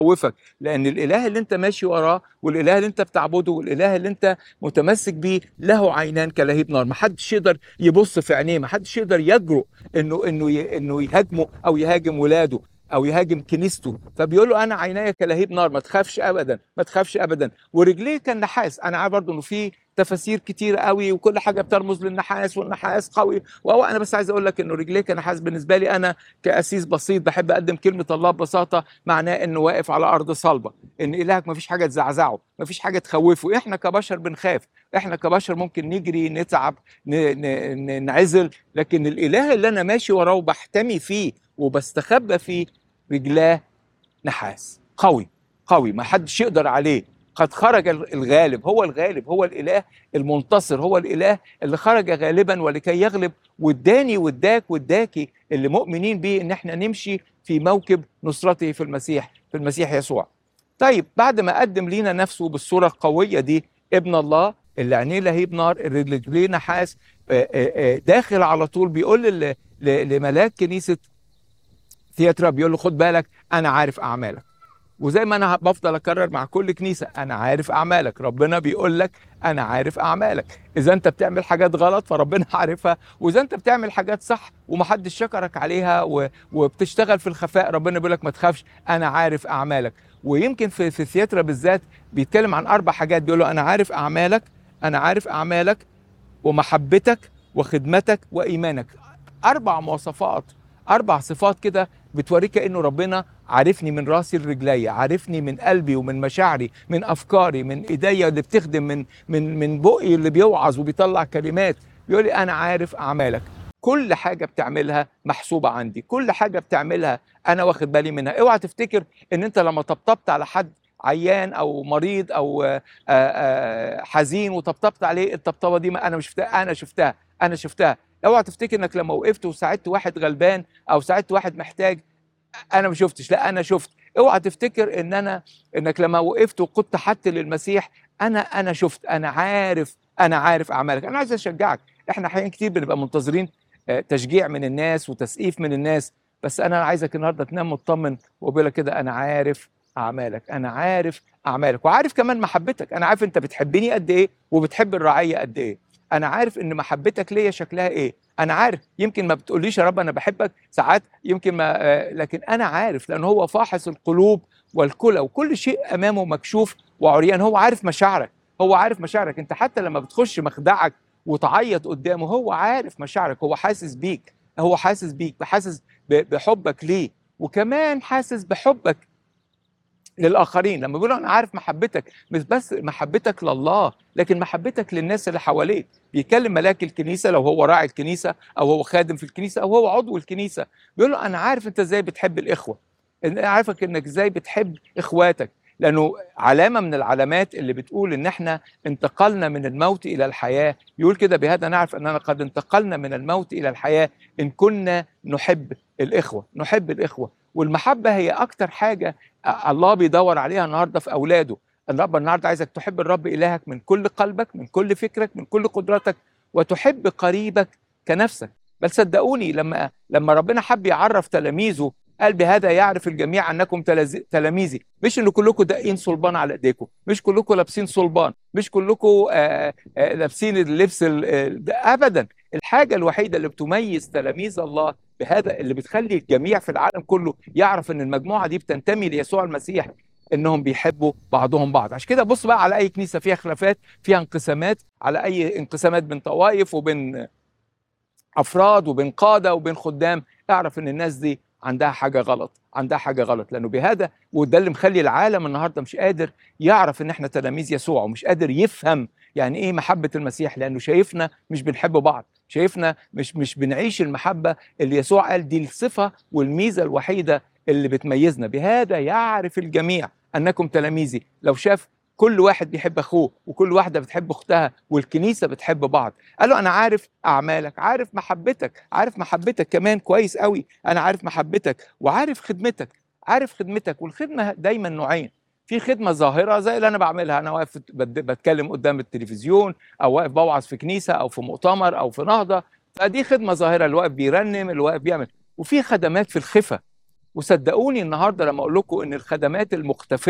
يخوفك لان الاله اللي انت ماشي وراه والاله اللي انت بتعبده والاله اللي انت متمسك بيه له عينان كلهيب نار ما حدش يقدر يبص في عينيه ما حدش يقدر يجرؤ انه انه ي- انه يهاجمه او يهاجم ولاده او يهاجم كنيسته فبيقول له انا عيناي كلهيب نار ما تخافش ابدا ما تخافش ابدا ورجليه كان نحاس انا عارف برضه انه في تفاسير كتير قوي وكل حاجه بترمز للنحاس والنحاس قوي وهو انا بس عايز اقول لك انه رجليه كنحاس بالنسبه لي انا كاسيس بسيط بحب اقدم كلمه الله ببساطه معناه انه واقف على ارض صلبه ان الهك ما فيش حاجه تزعزعه ما فيش حاجه تخوفه احنا كبشر بنخاف احنا كبشر ممكن نجري نتعب ن- ن- ن- نعزل لكن الاله اللي انا ماشي وراه وبحتمي فيه وبستخبى فيه رجلاه نحاس قوي قوي ما حدش يقدر عليه قد خرج الغالب هو الغالب هو الاله المنتصر هو الاله اللي خرج غالبا ولكي يغلب واداني واداك واداكي اللي مؤمنين بيه ان احنا نمشي في موكب نصرته في المسيح في المسيح يسوع طيب بعد ما قدم لينا نفسه بالصوره القويه دي ابن الله اللي عينيه لهيب نار اللي رجليه نحاس آه، آه، آه، داخل على طول بيقول لل- ل- لملاك كنيسه ثياترا بيقول له خد بالك انا عارف اعمالك وزي ما انا بفضل اكرر مع كل كنيسه انا عارف اعمالك ربنا بيقول لك انا عارف اعمالك اذا انت بتعمل حاجات غلط فربنا عارفها واذا انت بتعمل حاجات صح ومحدش شكرك عليها و... وبتشتغل في الخفاء ربنا بيقول لك ما تخافش انا عارف اعمالك ويمكن في في الثياترا بالذات بيتكلم عن اربع حاجات بيقول له انا عارف اعمالك انا عارف اعمالك ومحبتك وخدمتك وايمانك اربع مواصفات اربع صفات كده بتوريك انه ربنا عارفني من راسي لرجلي عارفني من قلبي ومن مشاعري من افكاري من ايديا اللي بتخدم من من من بقي اللي بيوعظ وبيطلع كلمات بيقول لي انا عارف اعمالك كل حاجه بتعملها محسوبه عندي كل حاجه بتعملها انا واخد بالي منها اوعى تفتكر ان انت لما طبطبت على حد عيان او مريض او آه، آه، حزين وطبطبت عليه الطبطبه دي ما انا مش شفتها انا شفتها انا شفتها اوعى تفتكر انك لما وقفت وساعدت واحد غلبان او ساعدت واحد محتاج انا ما شفتش لا انا شفت اوعى تفتكر ان انا انك لما وقفت وقدت حتى للمسيح انا انا شفت انا عارف انا عارف اعمالك انا عايز اشجعك احنا احيانا كتير بنبقى منتظرين آه، تشجيع من الناس وتسقيف من الناس بس انا عايزك النهارده تنام مطمن وبقول لك كده انا عارف اعمالك انا عارف اعمالك وعارف كمان محبتك انا عارف انت بتحبني قد ايه وبتحب الرعيه قد ايه انا عارف ان محبتك ليا شكلها ايه انا عارف يمكن ما بتقوليش يا رب انا بحبك ساعات يمكن ما آه، لكن انا عارف لان هو فاحص القلوب والكلى وكل شيء امامه مكشوف وعريان هو عارف مشاعرك هو عارف مشاعرك انت حتى لما بتخش مخدعك وتعيط قدامه هو عارف مشاعرك هو حاسس بيك هو حاسس بيك حاسس ب- بحبك ليه وكمان حاسس بحبك للاخرين لما بيقولوا انا عارف محبتك مش بس محبتك لله لكن محبتك للناس اللي حواليك بيكلم ملاك الكنيسه لو هو راعي الكنيسه او هو خادم في الكنيسه او هو عضو الكنيسه بيقول له انا عارف انت ازاي بتحب الاخوه انا عارفك انك ازاي بتحب اخواتك لانه علامه من العلامات اللي بتقول ان احنا انتقلنا من الموت الى الحياه يقول كده بهذا نعرف اننا قد انتقلنا من الموت الى الحياه ان كنا نحب الاخوه نحب الاخوه والمحبه هي اكتر حاجه الله بيدور عليها النهارده في اولاده الرب النهارده عايزك تحب الرب الهك من كل قلبك من كل فكرك من كل قدرتك وتحب قريبك كنفسك بل صدقوني لما لما ربنا حب يعرف تلاميذه قال بهذا يعرف الجميع انكم تلز- تلاميذي مش ان كلكم داقين صلبان على ايديكم مش كلكم لابسين صلبان مش كلكم آه، آه، لابسين اللبس ال- آه، ده ابدا الحاجه الوحيده اللي بتميز تلاميذ الله بهذا اللي بتخلي الجميع في العالم كله يعرف ان المجموعه دي بتنتمي ليسوع المسيح انهم بيحبوا بعضهم بعض عشان كده بص بقى على اي كنيسه فيها خلافات فيها انقسامات على اي انقسامات بين طوائف وبين افراد وبين قاده وبين خدام اعرف ان الناس دي عندها حاجه غلط عندها حاجه غلط لانه بهذا وده اللي مخلي العالم النهارده مش قادر يعرف ان احنا تلاميذ يسوع ومش قادر يفهم يعني ايه محبه المسيح لانه شايفنا مش بنحب بعض شايفنا مش مش بنعيش المحبه اللي يسوع قال دي الصفه والميزه الوحيده اللي بتميزنا بهذا يعرف الجميع انكم تلاميذي لو شاف كل واحد بيحب اخوه وكل واحده بتحب اختها والكنيسه بتحب بعض قال له انا عارف اعمالك عارف محبتك عارف محبتك كمان كويس قوي انا عارف محبتك وعارف خدمتك عارف خدمتك والخدمه دايما نوعين في خدمه ظاهره زي اللي انا بعملها انا واقف بت- بتكلم قدام التلفزيون او واقف بوعظ في كنيسه او في مؤتمر او في نهضه فدي خدمه ظاهره اللي واقف بيرنم اللي واقف بيعمل وفي خدمات في الخفه وصدقوني النهارده لما اقول لكم ان الخدمات المختفيه